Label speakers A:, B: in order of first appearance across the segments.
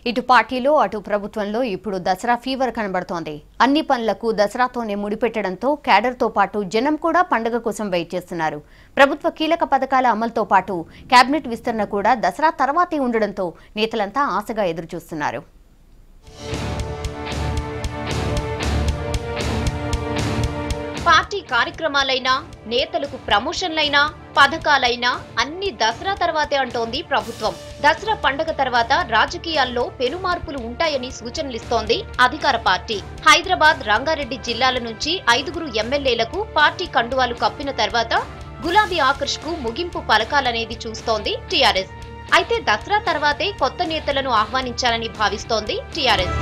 A: ఇటు పార్టీలో అటు ప్రభుత్వంలో ఇప్పుడు దసరా ఫీవర్ కనబడుతోంది అన్ని పనులకు దసరాతోనే ముడిపెట్టడంతో క్యాడర్తో పాటు జనం కూడా పండుగ కోసం వెయిట్ చేస్తున్నారు ప్రభుత్వ కీలక పథకాల అమలుతో పాటు కేబినెట్ విస్తరణ కూడా దసరా తర్వాతే ఉండడంతో నేతలంతా ఆశగా ఎదురుచూస్తున్నారు
B: పార్టీ కార్యక్రమాలైనా నేతలకు ప్రమోషన్లైనా పథకాలైనా అన్ని దసరా తర్వాతే అంటోంది ప్రభుత్వం దసరా పండగ తర్వాత రాజకీయాల్లో పెను మార్పులు ఉంటాయని సూచనలిస్తోంది అధికార పార్టీ హైదరాబాద్ రంగారెడ్డి జిల్లాల నుంచి ఐదుగురు ఎమ్మెల్యేలకు పార్టీ కండువాలు కప్పిన తర్వాత గులాబీ ఆకర్ష్ కు ముగింపు పలకాలనేది చూస్తోంది టీఆర్ఎస్ అయితే దసరా తర్వాతే కొత్త నేతలను ఆహ్వానించాలని భావిస్తోంది టీఆర్ఎస్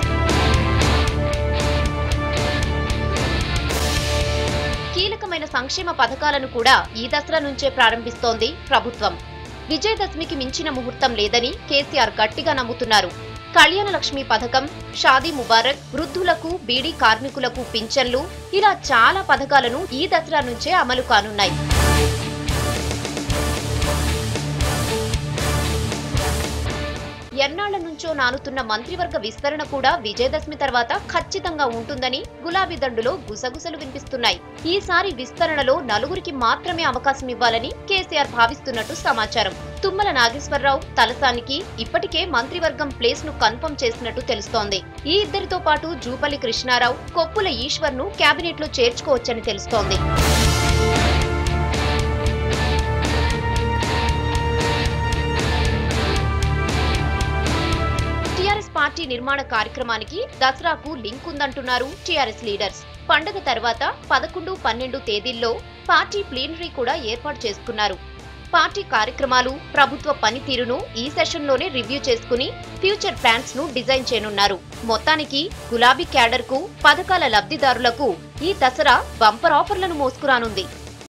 B: కీలకమైన సంక్షేమ పథకాలను కూడా ఈ దసరా నుంచే ప్రారంభిస్తోంది ప్రభుత్వం విజయదశమికి మించిన ముహూర్తం లేదని కేసీఆర్ గట్టిగా నమ్ముతున్నారు కళ్యాణ లక్ష్మి పథకం షాదీ ముబారక్ వృద్ధులకు బీడీ కార్మికులకు పింఛన్లు ఇలా చాలా పథకాలను ఈ దసరా నుంచే అమలు కానున్నాయి ఎన్నాళ్ల నుంచో నానుతున్న మంత్రివర్గ విస్తరణ కూడా విజయదశమి తర్వాత ఖచ్చితంగా ఉంటుందని గులాబీ దండులో గుసగుసలు వినిపిస్తున్నాయి ఈసారి విస్తరణలో నలుగురికి మాత్రమే అవకాశం ఇవ్వాలని కేసీఆర్ భావిస్తున్నట్టు సమాచారం తుమ్మల నాగేశ్వరరావు తలసానికి ఇప్పటికే మంత్రివర్గం ప్లేస్ ను కన్ఫర్మ్ చేసినట్టు తెలుస్తోంది ఈ ఇద్దరితో పాటు జూపల్లి కృష్ణారావు కొప్పుల ఈశ్వర్ ను కేబినెట్ లో చేర్చుకోవచ్చని తెలుస్తోంది టీఆర్ఎస్ పార్టీ నిర్మాణ కార్యక్రమానికి దసరాకు లింక్ ఉందంటున్నారు టీఆర్ఎస్ లీడర్స్ పండగ తర్వాత పదకొండు పన్నెండు తేదీల్లో పార్టీ ప్లీనరీ కూడా ఏర్పాటు చేసుకున్నారు పార్టీ కార్యక్రమాలు ప్రభుత్వ పనితీరును ఈ సెషన్లోనే రివ్యూ చేసుకుని ఫ్యూచర్ ప్లాన్స్ ను డిజైన్ చేయనున్నారు మొత్తానికి గులాబీ క్యాడర్ కు పథకాల లబ్ధిదారులకు ఈ దసరా బంపర్ ఆఫర్లను మోసుకురానుంది